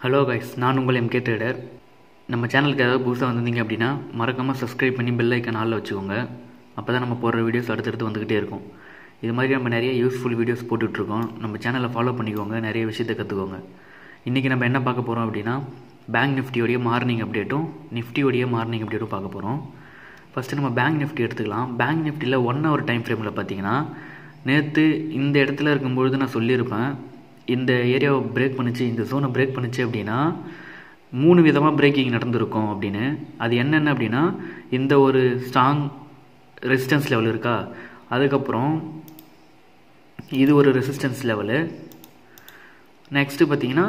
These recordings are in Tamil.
ஹலோ கைஸ் நான் உங்கள் எம்கே ட்ரேடர் நம்ம சேனலுக்கு ஏதாவது புதுசாக வந்திருந்தீங்க அப்படின்னா மறக்காமல் சப்ஸ்கிரைப் பண்ணி பெல் ஐக்கன் ஆளில் வச்சுக்கோங்க அப்போ தான் நம்ம போடுற வீடியோஸ் அடுத்தடுத்து வந்துக்கிட்டே இருக்கும் இது மாதிரி நம்ம நிறைய யூஸ்ஃபுல் வீடியோஸ் போட்டுட்ருக்கோம் நம்ம சேனலை ஃபாலோ பண்ணிக்கோங்க நிறைய விஷயத்தை கற்றுக்கோங்க இன்றைக்கி நம்ம என்ன பார்க்க போகிறோம் அப்படின்னா பேங்க் நிஃப்டியோடைய மார்னிங் அப்டேட்டும் நிஃப்டியோடைய மார்னிங் அப்டேட்டும் பார்க்க போகிறோம் ஃபஸ்ட்டு நம்ம பேங்க் நிஃப்டி எடுத்துக்கலாம் பேங்க் நிஃப்டியில் ஒன் ஹவர் டைம் ஃப்ரேமில் பார்த்தீங்கன்னா நேற்று இந்த இடத்துல இருக்கும்பொழுது நான் சொல்லியிருப்பேன் இந்த ஏரியாவை பிரேக் பண்ணுச்சு இந்த ஜோனை பிரேக் பண்ணுச்சு அப்படின்னா மூணு விதமாக பிரேக்கிங் நடந்திருக்கும் அப்படின்னு அது என்னென்ன அப்படின்னா இந்த ஒரு ஸ்ட்ராங் ரெசிஸ்டன்ஸ் லெவல் இருக்கா அதுக்கப்புறம் இது ஒரு ரெசிஸ்டன்ஸ் லெவலு நெக்ஸ்ட்டு பார்த்தீங்கன்னா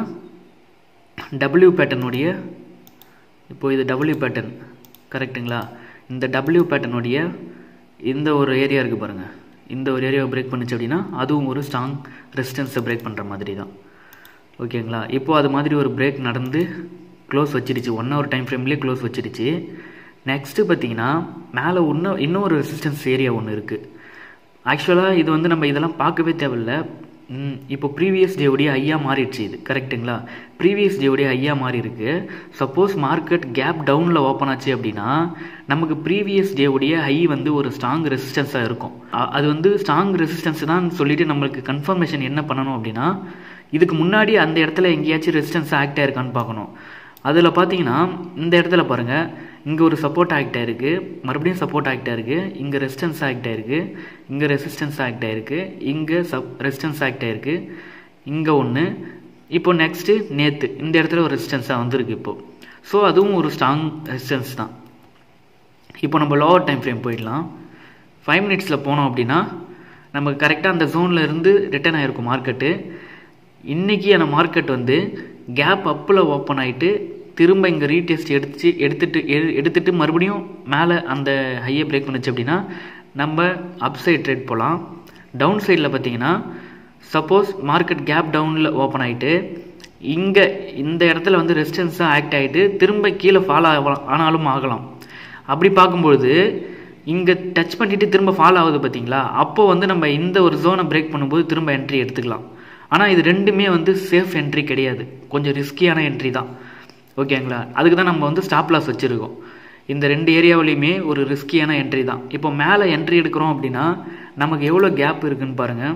டபிள்யூ பேட்டர்னுடைய இப்போ இது டபிள்யூ பேட்டர்ன் கரெக்டுங்களா இந்த டபிள்யூ பேட்டர்னுடைய இந்த ஒரு ஏரியா இருக்குது பாருங்கள் இந்த ஒரு ஏரியாவை பிரேக் பண்ணுச்சு அப்படின்னா அதுவும் ஒரு ஸ்ட்ராங் ரெசிஸ்டன்ஸை பிரேக் பண்ணுற மாதிரி தான் ஓகேங்களா இப்போது அது மாதிரி ஒரு பிரேக் நடந்து க்ளோஸ் வச்சிருச்சு ஒன் ஹவர் டைம் ஃப்ரேம்லேயே க்ளோஸ் வச்சிருச்சு நெக்ஸ்ட்டு பார்த்தீங்கன்னா மேலே இன்னும் இன்னொரு ரெசிஸ்டன்ஸ் ஏரியா ஒன்று இருக்குது ஆக்சுவலாக இது வந்து நம்ம இதெல்லாம் பார்க்கவே தேவையில்ல இப்போ ப்ரீவியஸ் டேவுடைய ஐயா மாறிடுச்சு இது கரெக்டுங்களா ப்ரீவியஸ் டேவுடைய ஐயா மாறி இருக்கு சப்போஸ் மார்க்கெட் கேப் டவுனில் ஓப்பன் ஆச்சு அப்படின்னா நமக்கு ப்ரீவியஸ் டேவுடைய ஹை வந்து ஒரு ஸ்ட்ராங் ரெசிஸ்டன்ஸாக இருக்கும் அது வந்து ஸ்ட்ராங் ரெசிஸ்டன்ஸ் தான் சொல்லிட்டு நம்மளுக்கு கன்ஃபர்மேஷன் என்ன பண்ணணும் அப்படின்னா இதுக்கு முன்னாடி அந்த இடத்துல எங்கேயாச்சும் ரெசிஸ்டன்ஸ் ஆக்ட் ஆயிருக்கான்னு பார்க்கணும் அதில் பார்த்தீங்கன்னா இந்த இடத்துல பாருங்கள் இங்கே ஒரு சப்போர்ட் ஆக்ட் ஆயிருக்கு மறுபடியும் சப்போர்ட் ஆக்ட் ஆயிருக்கு இங்கே ரெசிஸ்டன்ஸ் ஆக்ட் ஆயிருக்கு இங்கே ரெசிஸ்டன்ஸ் ஆக்ட் ஆயிருக்கு இங்கே சப் ரெசிஸ்டன்ஸ் ஆக்ட் ஆயிருக்கு இங்கே ஒன்று இப்போ நெக்ஸ்ட்டு நேற்று இந்த இடத்துல ஒரு ரெசிஸ்டன்ஸாக வந்திருக்கு இப்போது ஸோ அதுவும் ஒரு ஸ்ட்ராங் ரெசிஸ்டன்ஸ் தான் இப்போ நம்ம லோவர் டைம் ஃப்ரேம் போயிடலாம் ஃபைவ் மினிட்ஸில் போனோம் அப்படின்னா நமக்கு கரெக்டாக அந்த ஜோனில் இருந்து ரிட்டர்ன் ஆகிருக்கும் மார்க்கெட்டு இன்றைக்கி அந்த மார்க்கெட் வந்து கேப் அப்பில் ஓப்பன் ஆகிட்டு திரும்ப இங்கே ரீடெஸ்ட் எடுத்து எடுத்துட்டு எடுத்துட்டு மறுபடியும் மேலே அந்த ஹையை பிரேக் பண்ணுச்சு அப்படின்னா நம்ம அப்சைட் ட்ரேட் போகலாம் டவுன் சைடில் பார்த்தீங்கன்னா சப்போஸ் மார்க்கெட் கேப் டவுனில் ஓப்பன் ஆகிட்டு இங்கே இந்த இடத்துல வந்து ரெசிஸ்டன்ஸாக ஆக்ட் ஆகிட்டு திரும்ப கீழே ஃபாலோ ஆனாலும் ஆகலாம் அப்படி பார்க்கும்பொழுது இங்கே டச் பண்ணிவிட்டு திரும்ப ஃபாலோ ஆகுது பார்த்தீங்களா அப்போ வந்து நம்ம இந்த ஒரு ஜோனை பிரேக் பண்ணும்போது திரும்ப என்ட்ரி எடுத்துக்கலாம் ஆனால் இது ரெண்டுமே வந்து சேஃப் என்ட்ரி கிடையாது கொஞ்சம் ரிஸ்கியான என்ட்ரி தான் ஓகேங்களா அதுக்கு தான் நம்ம வந்து ஸ்டாப் லாஸ் வச்சுருக்கோம் இந்த ரெண்டு ஏரியாவிலையுமே ஒரு ரிஸ்கியான என்ட்ரி தான் இப்போ மேலே என்ட்ரி எடுக்கிறோம் அப்படின்னா நமக்கு எவ்வளோ கேப் இருக்குன்னு பாருங்கள்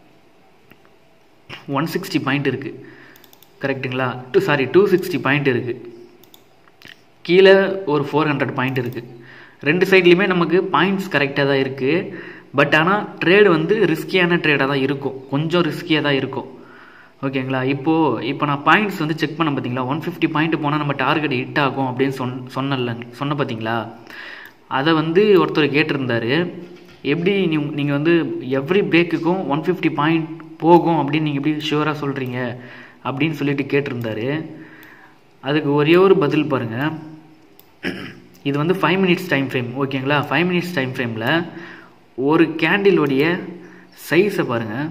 ஒன் சிக்ஸ்டி பாயிண்ட் இருக்குது கரெக்டுங்களா two sorry two sixty point இருக்குது கீழே ஒரு ஃபோர் ஹண்ட்ரட் பாயிண்ட் இருக்குது ரெண்டு சைட்லேயுமே நமக்கு பாயிண்ட்ஸ் கரெக்டாக தான் இருக்குது பட் ஆனால் ட்ரேடு வந்து ரிஸ்கியான ட்ரேடாக தான் இருக்கும் கொஞ்சம் ரிஸ்கியாக தான் இருக்கும் ஓகேங்களா இப்போது இப்போ நான் பாயிண்ட்ஸ் வந்து செக் பண்ண பார்த்தீங்களா ஒன் ஃபிஃப்டி பாயிண்ட் போனால் நம்ம டார்கெட் ஹிட் ஆகும் அப்படின்னு சொன் சொன்னல சொன்ன பார்த்தீங்களா அதை வந்து ஒருத்தர் கேட்டிருந்தார் எப்படி நீ நீங்கள் வந்து எவ்ரி பிரேக்குக்கும் ஒன் ஃபிஃப்டி பாயிண்ட் போகும் அப்படின்னு நீங்கள் எப்படி ஷுவராக சொல்கிறீங்க அப்படின்னு சொல்லிட்டு கேட்டிருந்தாரு அதுக்கு ஒரே ஒரு பதில் பாருங்கள் இது வந்து ஃபைவ் மினிட்ஸ் டைம் ஃப்ரேம் ஓகேங்களா ஃபைவ் மினிட்ஸ் டைம் ஃப்ரேமில் ஒரு கேண்டிலோடைய சைஸை பாருங்கள்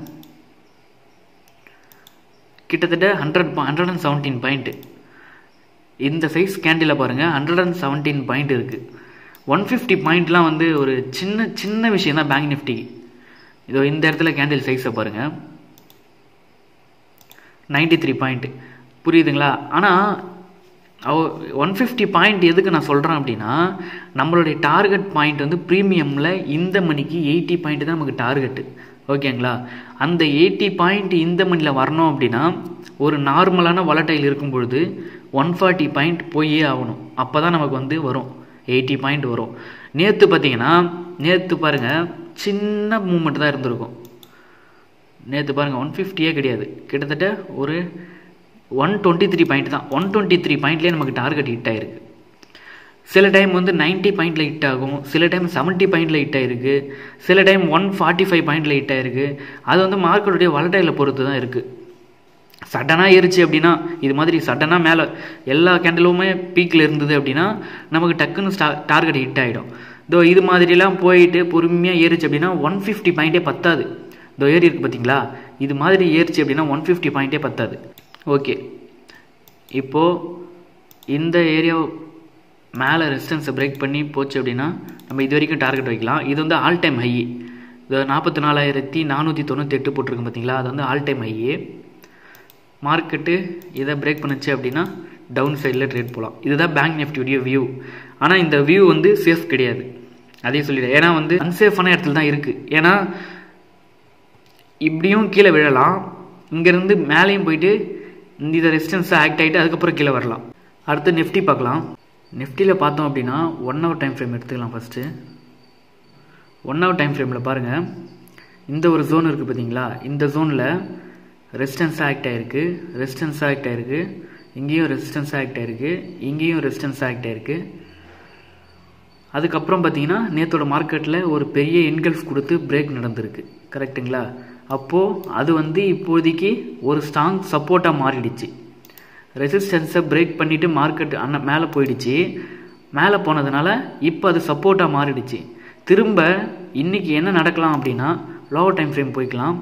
கிட்டத்தட்ட hundred hundred and seventeen point இந்த சைஸ் கேண்டில் பாருங்கள் ஹண்ட்ரட் அண்ட் செவன்டீன் பாயிண்ட் இருக்குது ஒன் ஃபிஃப்டி பாயிண்ட்லாம் வந்து ஒரு சின்ன சின்ன விஷயம் தான் பேங்க் நிஃப்டிக்கு இதோ இந்த இடத்துல கேண்டில் சைஸை பாருங்கள் நைன்டி த்ரீ பாயிண்ட் புரியுதுங்களா ஆனால் அவ ஒன் ஃபிஃப்டி பாயிண்ட் எதுக்கு நான் சொல்கிறேன் அப்படின்னா நம்மளுடைய டார்கெட் பாயிண்ட் வந்து ப்ரீமியமில் இந்த மணிக்கு எயிட்டி பாயிண்ட் தான் நமக்கு டார்கெட்டு ஓகேங்களா அந்த எயிட்டி பாயிண்ட் இந்த மணியில் வரணும் அப்படின்னா ஒரு நார்மலான வலட்டைல் இருக்கும் பொழுது ஒன் ஃபார்ட்டி பாயிண்ட் போயே ஆகணும் அப்போ தான் நமக்கு வந்து வரும் எயிட்டி பாயிண்ட் வரும் நேற்று பார்த்தீங்கன்னா நேற்று பாருங்கள் சின்ன மூமெண்ட் தான் இருந்திருக்கும் நேற்று பாருங்கள் ஒன் ஃபிஃப்டியே கிடையாது கிட்டத்தட்ட ஒரு ஒன் டுவெண்ட்டி த்ரீ பாயிண்ட் தான் ஒன் டுவெண்ட்டி த்ரீ பாயிண்ட்லேயே நமக்கு டார்கெட் ஹிட் ஆயிருக்கு சில டைம் வந்து நைன்ட்டி பாயிண்டில் ஹிட் ஆகும் சில டைம் செவன்ட்டி பாயிண்டில் ஹிட் ஆயிருக்கு சில டைம் ஒன் ஃபார்ட்டி ஃபைவ் பாயிண்டில் ஹிட் ஆயிருக்கு அது வந்து மார்க்கெட்டுடைய வளட்டையில் பொறுத்து தான் இருக்குது சடனாக ஏறிச்சு அப்படின்னா இது மாதிரி சடனாக மேலே எல்லா கேண்டலுமே பீக்கில் இருந்தது அப்படின்னா நமக்கு டக்குன்னு ஸ்டா டார்கெட் ஹிட் ஆகிடும் இதோ இது மாதிரிலாம் போயிட்டு பொறுமையாக ஏறிச்சு அப்படின்னா ஒன் ஃபிஃப்டி பாயிண்ட்டே பத்தாது இதோ ஏறி இருக்குது பார்த்தீங்களா இது மாதிரி ஏறிச்சு அப்படின்னா ஒன் ஃபிஃப்டி பாயிண்ட்டே பத்தாது ஓகே இப்போது இந்த ஏரியா மேலே ரெசிஸ்டன்ஸை பிரேக் பண்ணி போச்சு அப்படின்னா நம்ம இது வரைக்கும் டார்கெட் வைக்கலாம் இது வந்து ஆல் டைம் ஹை இது நாற்பத்தி நாலாயிரத்தி நானூற்றி தொண்ணூற்றி எட்டு போட்டிருக்கு பார்த்தீங்களா அது வந்து ஆல் டைம் ஹையே மார்க்கெட்டு இதை பிரேக் பண்ணுச்சு அப்படின்னா டவுன் சைடில் ட்ரேட் போகலாம் இதுதான் பேங்க் நிஃப்டியுடைய வியூ ஆனால் இந்த வியூ வந்து சேஃப் கிடையாது அதே சொல்லிடுறேன் ஏன்னா வந்து அன்சேஃபான இடத்துல தான் இருக்குது ஏன்னா இப்படியும் கீழே விழலாம் இங்கேருந்து மேலேயும் போயிட்டு இந்த இதை ரெசிஸ்டன்ஸை ஆக்ட் ஆகிட்டு அதுக்கப்புறம் கீழே வரலாம் அடுத்து நிஃப்டி பார்க்கலாம் நிஃப்டியில் பார்த்தோம் அப்படின்னா ஒன் ஹவர் டைம் ஃப்ரேம் எடுத்துக்கலாம் ஃபஸ்ட்டு ஒன் ஹவர் டைம் ஃப்ரேமில் பாருங்கள் இந்த ஒரு ஜோன் இருக்குது பார்த்தீங்களா இந்த ஜோனில் ரெசிஸ்டன்ஸ் ஆக்ட் ஆகிருக்கு ரெசிஸ்டன்ஸ் ஆக்ட் ஆகிருக்கு இங்கேயும் ரெசிஸ்டன்ஸ் ஆக்ட் ஆகிருக்கு இங்கேயும் ரெசிஸ்டன்ஸ் ஆக்ட் ஆகிருக்கு அதுக்கப்புறம் பார்த்தீங்கன்னா நேற்றோட மார்க்கெட்டில் ஒரு பெரிய என்கல்ஃப் கொடுத்து பிரேக் நடந்திருக்கு கரெக்டுங்களா அப்போது அது வந்து இப்போதைக்கு ஒரு ஸ்ட்ராங் சப்போர்ட்டாக மாறிடுச்சு ரெசிஸ்டன்ஸை பிரேக் பண்ணிவிட்டு மார்க்கெட் அண்ண மேலே போயிடுச்சு மேலே போனதுனால இப்போ அது சப்போர்ட்டாக மாறிடுச்சு திரும்ப இன்றைக்கி என்ன நடக்கலாம் அப்படின்னா லோவர் டைம் ஃப்ரேம் போய்க்கலாம்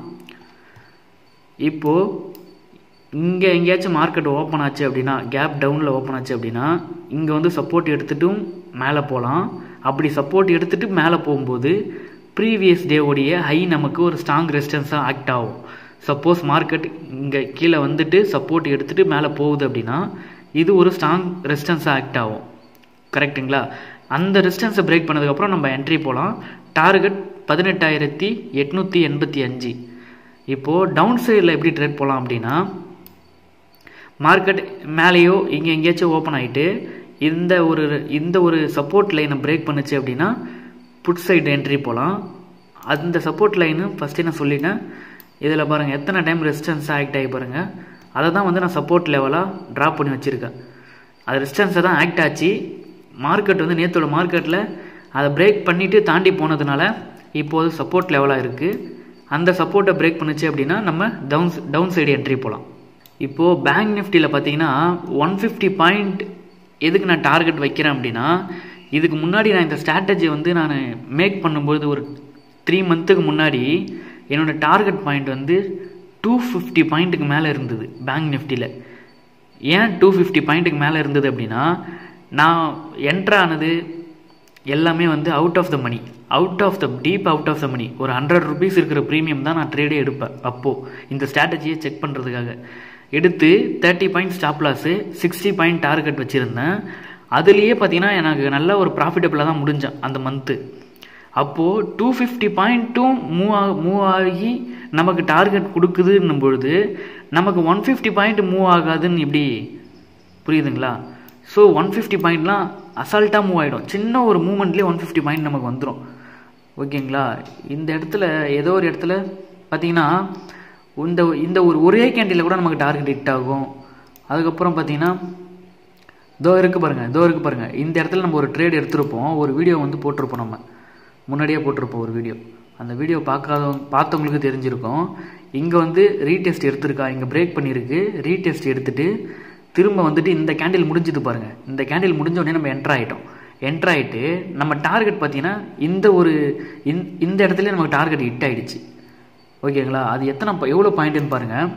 இப்போது இங்கே எங்கேயாச்சும் மார்க்கெட் ஓப்பன் ஆச்சு அப்படின்னா கேப் டவுனில் ஓப்பன் ஆச்சு அப்படின்னா இங்கே வந்து சப்போர்ட் எடுத்துட்டும் மேலே போகலாம் அப்படி சப்போர்ட் எடுத்துகிட்டு மேலே போகும்போது ப்ரீவியஸ் டேவோடைய ஹை நமக்கு ஒரு ஸ்ட்ராங் ரெசிஸ்டன்ஸாக ஆக்ட் ஆகும் சப்போஸ் மார்க்கெட் இங்கே கீழே வந்துட்டு சப்போர்ட் எடுத்துகிட்டு மேலே போகுது அப்படின்னா இது ஒரு ஸ்ட்ராங் ரெசிஸ்டன்ஸாக ஆக்ட் ஆகும் கரெக்டுங்களா அந்த ரெசிஸ்டன்ஸை பிரேக் பண்ணதுக்கப்புறம் நம்ம என்ட்ரி போகலாம் டார்கெட் பதினெட்டாயிரத்தி எட்நூற்றி எண்பத்தி அஞ்சு இப்போது டவுன் சைடில் எப்படி ட்ரேட் போகலாம் அப்படின்னா மார்க்கெட் மேலேயோ இங்கே எங்கேயாச்சும் ஓப்பன் ஆகிட்டு இந்த ஒரு இந்த ஒரு சப்போர்ட் லைனை பிரேக் பண்ணுச்சு அப்படின்னா புட் சைடு என்ட்ரி போகலாம் அந்த சப்போர்ட் லைனு ஃபஸ்ட்டே நான் சொல்லிட்டேன் இதில் பாருங்கள் எத்தனை டைம் ரெசிஸ்டன்ஸ் ஆக்ட் ஆகி பாருங்கள் அதை தான் வந்து நான் சப்போர்ட் லெவலாக ட்ராப் பண்ணி வச்சுருக்கேன் அது ரெசிஸ்டன்ஸை தான் ஆக்ட் ஆச்சு மார்க்கெட் வந்து நேற்றோட மார்க்கெட்டில் அதை பிரேக் பண்ணிவிட்டு தாண்டி போனதுனால இப்போது சப்போர்ட் லெவலாக இருக்குது அந்த சப்போர்ட்டை பிரேக் பண்ணுச்சு அப்படின்னா நம்ம டவுன் டவுன் சைடு என்ட்ரி போகலாம் இப்போது பேங்க் நிஃப்டியில் பார்த்தீங்கன்னா ஒன் ஃபிஃப்டி பாயிண்ட் எதுக்கு நான் டார்கெட் வைக்கிறேன் அப்படின்னா இதுக்கு முன்னாடி நான் இந்த ஸ்ட்ராட்டஜி வந்து நான் மேக் பண்ணும்போது ஒரு த்ரீ மந்த்துக்கு முன்னாடி என்னோடய டார்கெட் பாயிண்ட் வந்து டூ ஃபிஃப்டி பாயிண்ட்டுக்கு மேலே இருந்தது பேங்க் நிஃப்டியில் ஏன் டூ ஃபிஃப்டி பாயிண்ட்டுக்கு மேலே இருந்தது அப்படின்னா நான் என்ட்ரானது எல்லாமே வந்து out of the money out of the deep out of the money ஒரு ஹண்ட்ரட் ருபீஸ் இருக்கிற ப்ரீமியம் தான் நான் ட்ரேடே எடுப்பேன் அப்போது இந்த ஸ்ட்ராட்டஜியை செக் பண்ணுறதுக்காக எடுத்து thirty point stop loss sixty point target வச்சுருந்தேன் அதுலேயே பார்த்தீங்கன்னா எனக்கு நல்ல ஒரு ப்ராஃபிட்டபிளாக தான் முடிஞ்சேன் அந்த மந்த்து அப்போது டூ ஃபிஃப்டி பாயிண்ட்டும் மூவ் ஆக மூவ் ஆகி நமக்கு டார்கெட் கொடுக்குதுன்னும் பொழுது நமக்கு ஒன் ஃபிஃப்டி பாயிண்ட் மூவ் ஆகாதுன்னு இப்படி புரியுதுங்களா ஸோ ஒன் ஃபிஃப்டி பாயிண்ட்லாம் அசால்ட்டாக மூவ் ஆகிடும் சின்ன ஒரு மூமெண்ட்லேயே ஒன் ஃபிஃப்டி பாயிண்ட் நமக்கு வந்துடும் ஓகேங்களா இந்த இடத்துல ஏதோ ஒரு இடத்துல பார்த்தீங்கன்னா இந்த இந்த ஒரு ஒரே கேண்டில் கூட நமக்கு டார்கெட் ஹிட் ஆகும் அதுக்கப்புறம் பார்த்தீங்கன்னா இதோ இருக்குது பாருங்கள் இதோ இருக்குது பாருங்கள் இந்த இடத்துல நம்ம ஒரு ட்ரேட் எடுத்திருப்போம் ஒரு வீடியோ வந்து போட்டிருப்போம் நம்ம முன்னாடியே போட்டிருப்போம் ஒரு வீடியோ அந்த வீடியோ பார்க்காதவங்க பார்த்தவங்களுக்கு தெரிஞ்சிருக்கும் இங்கே வந்து ரீடெஸ்ட் எடுத்திருக்கா இங்கே பிரேக் பண்ணியிருக்கு ரீடெஸ்ட் எடுத்துகிட்டு திரும்ப வந்துட்டு இந்த கேண்டில் முடிஞ்சது பாருங்கள் இந்த கேண்டில் முடிஞ்ச உடனே நம்ம என்ட்ரு ஆகிட்டோம் என்ட்ரு ஆகிட்டு நம்ம டார்கெட் பார்த்தீங்கன்னா இந்த ஒரு இந்த இடத்துல நமக்கு டார்கெட் ஹிட் ஆகிடுச்சு ஓகேங்களா அது எத்தனை எவ்வளோ பாயிண்ட்டுன்னு பாருங்கள்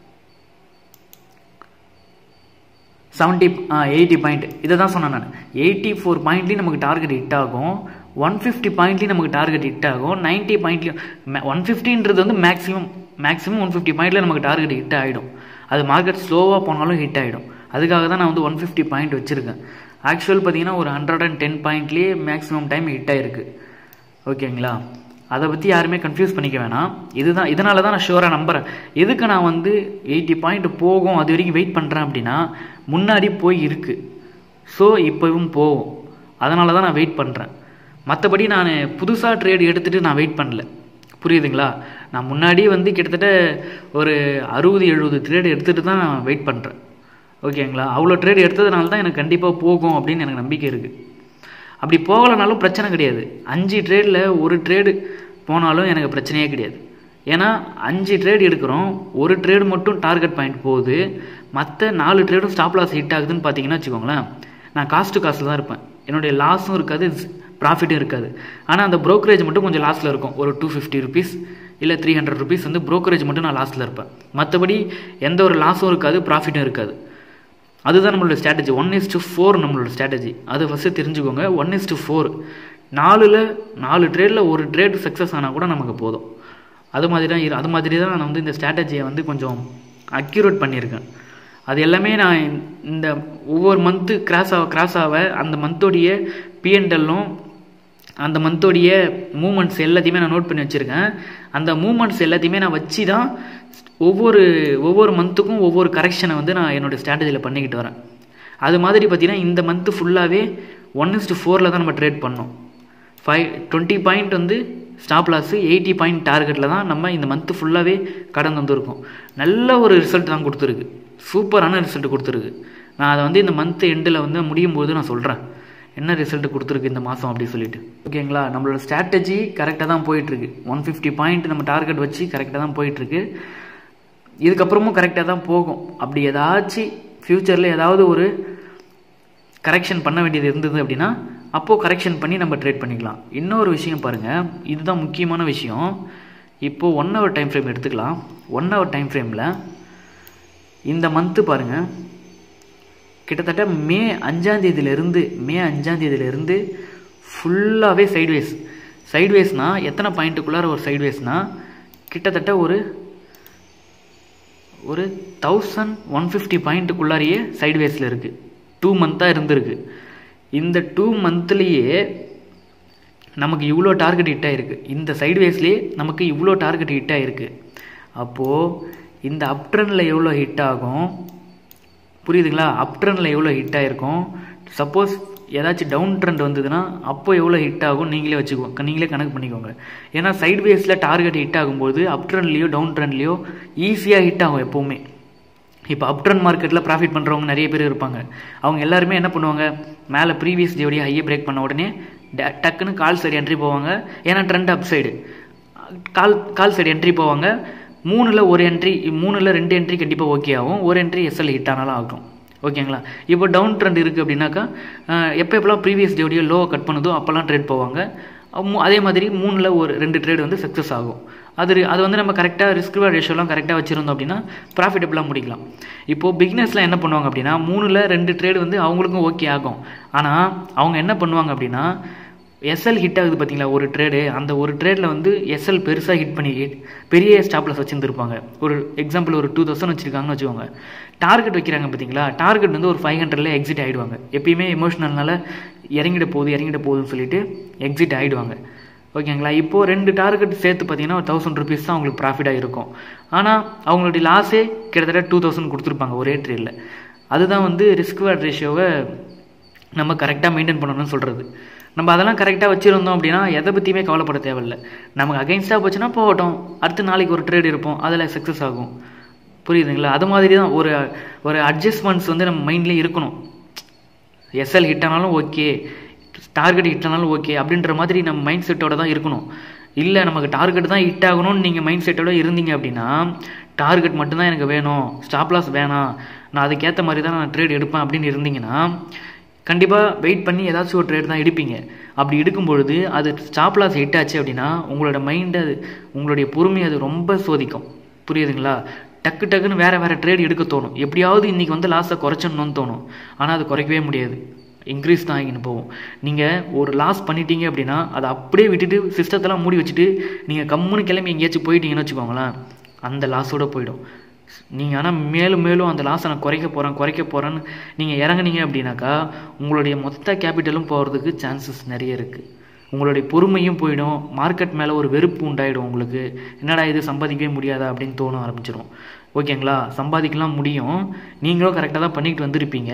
செவன்ட்டி எயிட்டி பாயிண்ட் இதை தான் சொன்னேன் நான் எயிட்டி ஃபோர் பாயிண்ட்லேயும் நமக்கு டார்கெட் ஹிட் ஆகும் ஒன் ஃபிஃப்டி பாயிண்ட்லேயும் நமக்கு டார்கெட் ஹிட் ஆகும் நைன்ட்டி பாயிண்ட்லேயும் ஒன் ஃபிஃப்டின்றது வந்து மேக்ஸிமம் மேக்ஸிமம் ஒன் ஃபிஃப்டி பாயிண்டில் நமக்கு டார்கெட் ஹிட் ஆகிடும் அது மார்க்கெட் ஸ்லோவாக போனாலும் ஹிட் ஆகிடும் அதுக்காக தான் நான் வந்து ஒன் ஃபிஃப்டி பாயிண்ட் வச்சுருக்கேன் ஆக்சுவல் பார்த்தீங்கன்னா ஒரு ஹண்ட்ரட் அண்ட் டென் பாயிண்ட்லேயே மேக்ஸிமம் டைம் ஹிட் ஆகிருக்கு ஓகேங்களா அதை பற்றி யாருமே கன்ஃபியூஸ் பண்ணிக்க வேணாம் இதுதான் இதனால தான் நான் ஷுவராக நம்புகிறேன் எதுக்கு நான் வந்து எயிட்டி பாயிண்ட் போகும் அது வரைக்கும் வெயிட் பண்ணுறேன் அப்படின்னா முன்னாடி போய் இருக்குது ஸோ இப்போவும் போகும் அதனால தான் நான் வெயிட் பண்ணுறேன் மற்றபடி நான் புதுசாக ட்ரேட் எடுத்துகிட்டு நான் வெயிட் பண்ணல புரியுதுங்களா நான் முன்னாடி வந்து கிட்டத்தட்ட ஒரு அறுபது எழுபது ட்ரேட் எடுத்துகிட்டு தான் நான் வெயிட் பண்ணுறேன் ஓகேங்களா அவ்வளோ ட்ரேட் எடுத்ததுனால தான் எனக்கு கண்டிப்பாக போகும் அப்படின்னு எனக்கு நம்பிக்கை இருக்குது அப்படி போகலைனாலும் பிரச்சனை கிடையாது அஞ்சு ட்ரேடில் ஒரு ட்ரேடு போனாலும் எனக்கு பிரச்சனையே கிடையாது ஏன்னா அஞ்சு ட்ரேட் எடுக்கிறோம் ஒரு ட்ரேடு மட்டும் டார்கெட் பாயிண்ட் போகுது மற்ற நாலு ட்ரேடும் ஸ்டாப் லாஸ் ஹிட் ஆகுதுன்னு பார்த்தீங்கன்னா வச்சுக்கோங்களேன் நான் காஸ்ட் காஸ்ட்டில் தான் இருப்பேன் என்னுடைய லாஸும் இருக்காது ப்ராஃபிட்டும் இருக்காது ஆனால் அந்த ப்ரோக்கரேஜ் மட்டும் கொஞ்சம் லாஸில் இருக்கும் ஒரு டூ ஃபிஃப்டி ருபீஸ் இல்லை த்ரீ ஹண்ட்ரட் ருபீஸ் வந்து ப்ரோக்கரேஜ் மட்டும் நான் லாஸில் இருப்பேன் மற்றபடி எந்த ஒரு லாஸும் இருக்காது ப்ராஃபிட்டும் இருக்காது அதுதான் நம்மளோட strategy one is to four நம்மளோட ஸ்ட்ராட்டஜி அது ஃபஸ்ட்டு தெரிஞ்சுக்கோங்க ஒன் இஸ் டு ஃபோர் நாலில் நாலு ட்ரேடில் ஒரு ட்ரேட் சக்ஸஸ் ஆனால் கூட நமக்கு போதும் அது மாதிரி தான் இரு அது மாதிரி தான் நான் வந்து இந்த ஸ்ட்ராட்டஜியை வந்து கொஞ்சம் அக்யூரேட் பண்ணியிருக்கேன் அது எல்லாமே நான் இந்த ஒவ்வொரு மந்த்து கிராஸ் ஆக கிராஸ் ஆக அந்த மந்தோடைய பிஎன்டெல்லும் அந்த மந்தோடைய மூமெண்ட்ஸ் எல்லாத்தையுமே நான் நோட் பண்ணி வச்சுருக்கேன் அந்த மூமெண்ட்ஸ் எல்லாத்தையுமே நான் வச்சு தான் ஒவ்வொரு ஒவ்வொரு மந்த்துக்கும் ஒவ்வொரு கரெக்ஷனை வந்து நான் என்னோடய ஸ்ட்ராட்டஜியில் பண்ணிக்கிட்டு வரேன் அது மாதிரி பார்த்தீங்கன்னா இந்த மந்த்து ஃபுல்லாகவே ஒன் இஸ்டு ஃபோரில் தான் நம்ம ட்ரேட் பண்ணோம் ஃபைவ் டுவெண்ட்டி பாயிண்ட் வந்து ஸ்டாப் லாஸு எயிட்டி பாயிண்ட் டார்கெட்டில் தான் நம்ம இந்த மந்த்து ஃபுல்லாகவே கடந்து வந்திருக்கோம் நல்ல ஒரு ரிசல்ட் தான் கொடுத்துருக்கு சூப்பரான ரிசல்ட் கொடுத்துருக்கு நான் அதை வந்து இந்த மந்த் எண்டில் வந்து முடியும் போது நான் சொல்கிறேன் என்ன ரிசல்ட் கொடுத்துருக்கு இந்த மாதம் அப்படி சொல்லிட்டு ஓகேங்களா நம்மளோட ஸ்ட்ராட்டஜி கரெக்டாக தான் போயிட்டுருக்கு ஒன் ஃபிஃப்டி பாயிண்ட் நம்ம டார்கெட் வச்சு கரெக்டாக தான் போயிட்டுருக்கு இதுக்கப்புறமும் கரெக்டாக தான் போகும் அப்படி ஏதாச்சும் ஃப்யூச்சரில் ஏதாவது ஒரு கரெக்ஷன் பண்ண வேண்டியது இருந்தது அப்படின்னா அப்போது கரெக்ஷன் பண்ணி நம்ம ட்ரேட் பண்ணிக்கலாம் இன்னொரு விஷயம் பாருங்கள் இதுதான் முக்கியமான விஷயம் இப்போது ஒன் ஹவர் டைம் ஃப்ரேம் எடுத்துக்கலாம் ஒன் ஹவர் டைம் ஃப்ரேமில் இந்த மந்த்து பாருங்கள் கிட்டத்தட்ட மே அஞ்சாந்தேதியிலேருந்து மே அஞ்சாந்தேதியிலேருந்து ஃபுல்லாகவே சைட்வேஸ் சைட்வேஸ்னால் எத்தனை பாயிண்ட்டுக்குள்ளார ஒரு சைட்வேஸ்னால் கிட்டத்தட்ட ஒரு ஒரு தௌசண்ட் ஒன் ஃபிஃப்டி பாயிண்ட்டுக்குள்ளாரையே சைட்வேஸில் இருக்குது டூ மந்த்தாக இருந்திருக்கு இந்த டூ மந்த்லேயே நமக்கு இவ்வளோ டார்கெட் ஹிட் ஆகிருக்கு இந்த சைட்வேஸ்லேயே நமக்கு இவ்வளோ டார்கெட் ஹிட் ஆகிருக்கு அப்போது இந்த அப்ட்ரனில் எவ்வளோ ஹிட் ஆகும் புரியுதுங்களா அப்ட்ரனில் எவ்வளோ ஹிட் ஆகிருக்கும் சப்போஸ் ஏதாச்சும் டவுன் ட்ரெண்ட் வந்ததுன்னா அப்போ எவ்வளோ ஹிட் ஆகும் நீங்களே வச்சுக்கோங்க நீங்களே கணக்கு பண்ணிக்கோங்க ஏன்னா சைட் வேஸில் டார்கெட் ஹிட் ஆகும்போது அப் ட்ரெண்ட்லேயோ டவுன் ட்ரெண்ட்லேயோ ஈஸியாக ஹிட் ஆகும் எப்போவுமே இப்போ அப் ட்ரெண்ட் மார்க்கெட்டில் ப்ராஃபிட் பண்ணுறவங்க நிறைய பேர் இருப்பாங்க அவங்க எல்லாருமே என்ன பண்ணுவாங்க மேலே ப்ரீவியஸ் டேவுடைய ஹையை பிரேக் பண்ண உடனே டக்குன்னு கால் சைடு என்ட்ரி போவாங்க ஏன்னா trend up side call call side entry போவாங்க மூணில் ஒரு என்ட்ரி மூணில் ரெண்டு என்ட்ரி கண்டிப்பாக ஓகே ஆகும் ஒரு என்ட்ரி எஸ்எல் ஹிட் ஆனாலும் ஆகும் ஓகேங்களா இப்போ டவுன் ட்ரெண்ட் இருக்குது அப்படின்னாக்கா எப்போ எப்போலாம் ப்ரீவியஸ் டேவுடைய லோவை கட் பண்ணுதோ அப்போல்லாம் ட்ரேட் போவாங்க அதே மாதிரி மூணில் ஒரு ரெண்டு ட்ரேட் வந்து சக்ஸஸ் ஆகும் அது அது வந்து நம்ம கரெக்டாக ரிஸ்க் ரேஷியோலாம் கரெக்டாக வச்சுருந்தோம் அப்படின்னா ப்ராஃபிட்டபிளாக முடிக்கலாம் இப்போது பிக்னஸ்லாம் என்ன பண்ணுவாங்க அப்படின்னா மூணில் ரெண்டு ட்ரேடு வந்து அவங்களுக்கும் ஓகே ஆகும் ஆனால் அவங்க என்ன பண்ணுவாங்க அப்படின்னா எஸ்எல் ஹிட் ஆகுது பார்த்தீங்களா ஒரு ட்ரேடு அந்த ஒரு ட்ரேடில் வந்து எஸ்எல் பெருசாக ஹிட் பண்ணி பெரிய ஸ்டாப்லஸ் வச்சுருந்துருப்பாங்க ஒரு எக்ஸாம்பிள் ஒரு டூ தௌசண்ட் வச்சுருக்காங்கன்னு வச்சுக்கோங்க டார்கெட் வைக்கிறாங்க பார்த்தீங்களா டார்கெட் வந்து ஒரு ஃபைவ் ஹண்ட்ரட்ல எக்ஸிட் ஆகிடுவாங்க எப்பயுமே எமோஷனல்னால இறங்கிட போகுது இறங்கிட போகுதுன்னு சொல்லிட்டு எக்ஸிட் ஆகிடுவாங்க ஓகேங்களா இப்போது ரெண்டு டார்கெட் சேர்த்து பார்த்தீங்கன்னா ஒரு தௌசண்ட் ருபீஸ் தான் அவங்களுக்கு ப்ராஃபிட்டாக இருக்கும் ஆனால் அவங்களுடைய லாஸே கிட்டத்தட்ட டூ தௌசண்ட் கொடுத்துருப்பாங்க ஒரே ட்ரேடில் அதுதான் வந்து ரிஸ்க் வேர்ட் ரேஷியோவை நம்ம கரெக்டாக மெயின்டைன் பண்ணணும்னு சொல்கிறது நம்ம அதெல்லாம் கரெக்டாக வச்சுருந்தோம் அப்படின்னா எதை பற்றியுமே கவலைப்பட தேவையில்லை நமக்கு அகைன்ஸ்டாக போச்சுன்னா போகட்டும் அடுத்த நாளைக்கு ஒரு ட்ரேட் இருப்போம் அதில் சக்ஸஸ் ஆகும் புரியுதுங்களா அது மாதிரி தான் ஒரு ஒரு அட்ஜஸ்ட்மெண்ட்ஸ் வந்து நம்ம மைண்ட்லேயே இருக்கணும் எஸ்எல் ஹிட் ஆனாலும் ஓகே டார்கெட் ஹிட் ஆனாலும் ஓகே அப்படின்ற மாதிரி நம்ம மைண்ட் செட்டோட தான் இருக்கணும் இல்லை நமக்கு டார்கெட் தான் ஹிட் ஆகணும்னு நீங்கள் மைண்ட் செட்டோட இருந்தீங்க அப்படின்னா டார்கெட் மட்டும்தான் எனக்கு வேணும் ஸ்டாப் லாஸ் வேணாம் நான் அதுக்கேற்ற மாதிரி தான் நான் ட்ரேட் எடுப்பேன் அப்படின்னு இருந்தீங்கன்னா கண்டிப்பாக வெயிட் பண்ணி ஏதாச்சும் ஒரு ட்ரேட் தான் எடுப்பீங்க அப்படி எடுக்கும் பொழுது அது ஸ்டாப் லாஸ் ஹிட் ஆச்சு அப்படின்னா உங்களோட மைண்டை அது உங்களுடைய பொறுமை அது ரொம்ப சோதிக்கும் புரியுதுங்களா டக்கு டக்குன்னு வேறு வேறு ட்ரேட் எடுக்க தோணும் எப்படியாவது இன்றைக்கி வந்து லாஸை குறைச்சிடணும்னு தோணும் ஆனால் அது குறைக்கவே முடியாது இன்க்ரீஸ் தான் ஆகின்னு போகும் நீங்கள் ஒரு லாஸ் பண்ணிட்டீங்க அப்படின்னா அதை அப்படியே விட்டுட்டு சிஸ்டத்தெல்லாம் மூடி வச்சுட்டு நீங்கள் கம்முன்னு கிளம்பி எங்கேயாச்சும் போயிட்டீங்கன்னு வச்சுக்கோங்களேன் அந்த லாஸோடு போயிடும் நீங்கள் ஆனால் மேலும் மேலும் அந்த லாஸை நான் குறைக்க போகிறேன் குறைக்க போகிறேன்னு நீங்கள் இறங்குனீங்க அப்படின்னாக்கா உங்களுடைய மொத்த கேபிட்டலும் போகிறதுக்கு சான்சஸ் நிறைய இருக்குது உங்களுடைய பொறுமையும் போயிடும் மார்க்கெட் மேலே ஒரு வெறுப்பு உண்டாயிடும் உங்களுக்கு என்னடா இது சம்பாதிக்கவே முடியாதா அப்படின்னு தோண ஆரம்பிச்சிடும் ஓகேங்களா சம்பாதிக்கலாம் முடியும் நீங்களும் கரெக்டாக தான் பண்ணிக்கிட்டு வந்திருப்பீங்க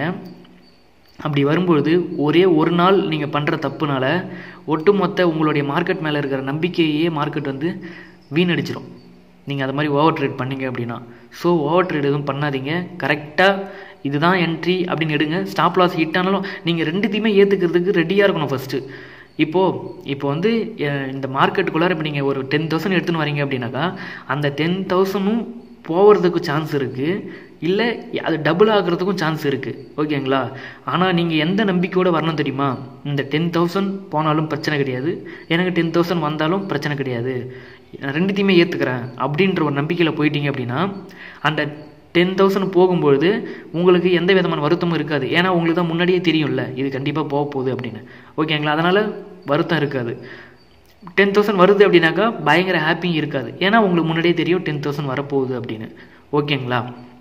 அப்படி வரும்பொழுது ஒரே ஒரு நாள் நீங்கள் பண்ணுற தப்புனால ஒட்டுமொத்த உங்களுடைய மார்க்கெட் மேலே இருக்கிற நம்பிக்கையே மார்க்கெட் வந்து வீணடிச்சிடும் நீங்கள் அது மாதிரி ஓவர் ட்ரேட் பண்ணீங்க அப்படின்னா ஸோ ஓவர் ட்ரேட் எதுவும் பண்ணாதீங்க கரெக்டாக இதுதான் என்ட்ரி அப்படின்னு எடுங்க ஸ்டாப் லாஸ் ஹிட் ஆனாலும் நீங்கள் ரெண்டுத்தையுமே ஏற்றுக்கிறதுக்கு ரெடியாக இருக்கணும் ஃபஸ்ட்டு இப்போது இப்போ வந்து இந்த மார்க்கெட்டுக்குள்ளார இப்போ நீங்கள் ஒரு டென் தௌசண்ட் எடுத்துன்னு வரீங்க அப்படின்னாக்கா அந்த டென் தௌசண்டும் போகிறதுக்கு சான்ஸ் இருக்குது இல்லை அது டபுள் ஆகிறதுக்கும் சான்ஸ் இருக்குது ஓகேங்களா ஆனால் நீங்கள் எந்த நம்பிக்கையோடு வரணும் தெரியுமா இந்த டென் தௌசண்ட் போனாலும் பிரச்சனை கிடையாது எனக்கு டென் தௌசண்ட் வந்தாலும் பிரச்சனை கிடையாது நான் ரெண்டுத்தையுமே ஏற்றுக்கிறேன் அப்படின்ற ஒரு நம்பிக்கையில் போயிட்டீங்க அப்படின்னா அந்த டென் தௌசண்ட் போகும்பொழுது உங்களுக்கு எந்த விதமான வருத்தமும் இருக்காது ஏன்னா உங்களுக்கு தான் முன்னாடியே தெரியும்ல இது கண்டிப்பாக போக போகுது அப்படின்னு ஓகேங்களா அதனால் வருத்தம் இருக்காது டென் தௌசண்ட் வருது அப்படின்னாக்கா பயங்கர ஹாப்பியும் இருக்காது ஏன்னா உங்களுக்கு முன்னாடியே தெரியும் டென் தௌசண்ட் வரப்போகுது அப்படின்னு ஓகேங்களா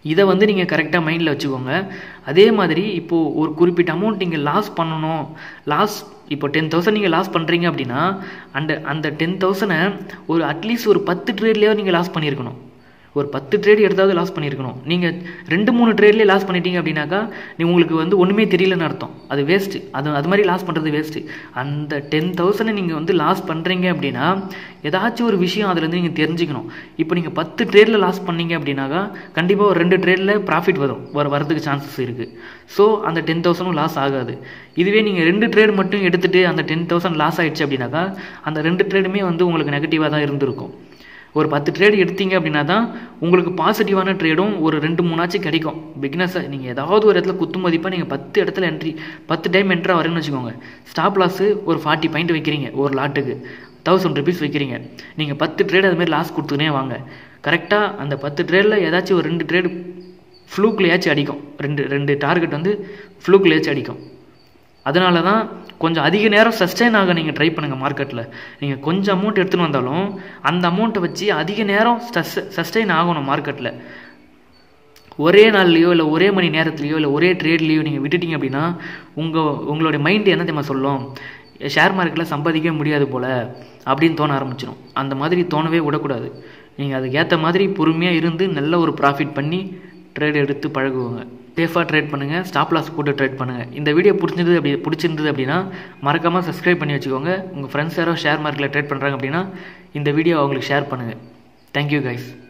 இதை வந்து நீங்கள் கரெக்டாக மைண்டில் வச்சுக்கோங்க அதே மாதிரி இப்போது ஒரு குறிப்பிட்ட அமௌண்ட் நீங்கள் லாஸ் பண்ணணும் லாஸ் இப்போ டென் தௌசண்ட் நீங்கள் லாஸ் பண்ணுறீங்க அப்படின்னா அந்த அந்த டென் தௌசண்டை ஒரு அட்லீஸ்ட் ஒரு பத்து ட்ரேட்லேயோ நீங்கள் லாஸ் பண்ணியிருக்கணும் ஒரு பத்து ட்ரேட் எடுத்தாவது லாஸ் பண்ணியிருக்கணும் நீங்கள் ரெண்டு மூணு ட்ரேட்லேயே லாஸ் பண்ணிட்டீங்க அப்படின்னாக்கா நீ உங்களுக்கு வந்து ஒன்றுமே தெரியலன்னு அர்த்தம் அது வேஸ்ட்டு அது அது மாதிரி லாஸ் பண்ணுறது வேஸ்ட்டு அந்த டென் தௌசண்டை நீங்கள் வந்து லாஸ் பண்ணுறீங்க அப்படின்னா ஏதாச்சும் ஒரு விஷயம் அதுலேருந்து நீங்கள் தெரிஞ்சுக்கணும் இப்போ நீங்கள் பத்து ட்ரேடில் லாஸ் பண்ணீங்க அப்படின்னாக்கா கண்டிப்பாக ஒரு ரெண்டு ட்ரேடில் ப்ராஃபிட் வரும் வர வரதுக்கு சான்சஸ் இருக்குது ஸோ அந்த டென் தௌசண்டும் லாஸ் ஆகாது இதுவே நீங்கள் ரெண்டு ட்ரேட் மட்டும் எடுத்துகிட்டு அந்த டென் தௌசண்ட் லாஸ் ஆயிடுச்சு அப்படின்னாக்கா அந்த ரெண்டு ட்ரேடுமே வந்து உங்களுக்கு நெகட்டிவாக தான் இருந்திருக்கும் ஒரு பத்து ட்ரேட் எடுத்தீங்க அப்படின்னா தான் உங்களுக்கு பாசிட்டிவான ட்ரேடும் ஒரு ரெண்டு மூணாச்சும் கிடைக்கும் பிக்னஸை நீங்கள் ஏதாவது ஒரு இடத்துல குத்து மதிப்பாக நீங்கள் பத்து இடத்துல என்ட்ரி பத்து டைம் என்ட்ரா வரேன்னு வச்சுக்கோங்க ஸ்டாப் லாஸு ஒரு ஃபார்ட்டி பாயிண்ட் வைக்கிறீங்க ஒரு லாட்டுக்கு தௌசண்ட் ருபீஸ் வைக்கிறீங்க நீங்கள் பத்து ட்ரேட் அதுமாதிரி லாஸ் கொடுத்துனே வாங்க கரெக்டாக அந்த பத்து ட்ரேடில் ஏதாச்சும் ஒரு ரெண்டு ட்ரேடு ஃப்ளூக்லேயாச்சும் அடிக்கும் ரெண்டு ரெண்டு டார்கெட் வந்து ஃப்ளூக்லேயாச்சும் அடிக்கும் அதனால தான் கொஞ்சம் அதிக நேரம் சஸ்டைன் ஆக நீங்கள் ட்ரை பண்ணுங்கள் மார்க்கெட்டில் நீங்கள் கொஞ்சம் அமௌண்ட் எடுத்துன்னு வந்தாலும் அந்த அமௌண்ட்டை வச்சு அதிக நேரம் சஸ் சஸ்டைன் ஆகணும் மார்க்கெட்டில் ஒரே நாள்லையோ இல்லை ஒரே மணி நேரத்துலையோ இல்லை ஒரே ட்ரேட்லேயோ நீங்கள் விட்டுட்டீங்க அப்படின்னா உங்கள் உங்களுடைய மைண்டு என்ன தெரியுமா சொல்லும் ஷேர் மார்க்கெட்டில் சம்பாதிக்கவே முடியாது போல் அப்படின்னு தோண ஆரம்பிச்சிடும் அந்த மாதிரி தோணவே விடக்கூடாது நீங்கள் அதுக்கேற்ற மாதிரி பொறுமையாக இருந்து நல்ல ஒரு ப்ராஃபிட் பண்ணி ட்ரேட் எடுத்து பழகுவாங்க சேஃபாக ட்ரேட் பண்ணுங்கள் ஸ்டாப் லாஸ் போட்டு ட்ரேட் பண்ணுங்கள் இந்த வீடியோ பிடிச்சிருந்தது அப்படி பிடிச்சிருந்தது அப்படின்னா மறக்காமல் சப்ஸ்கிரைப் பண்ணி வச்சுக்கோங்க உங்கள் ஃப்ரெண்ட்ஸ் யாரோ ஷேர் மார்க்கெட்டில் ட்ரேட் பண்ணுறாங்க அப்படின்னா இந்த வீடியோ அவங்களுக்கு ஷேர் பண்ணுங்கள் தேங்க்யூ கைஸ்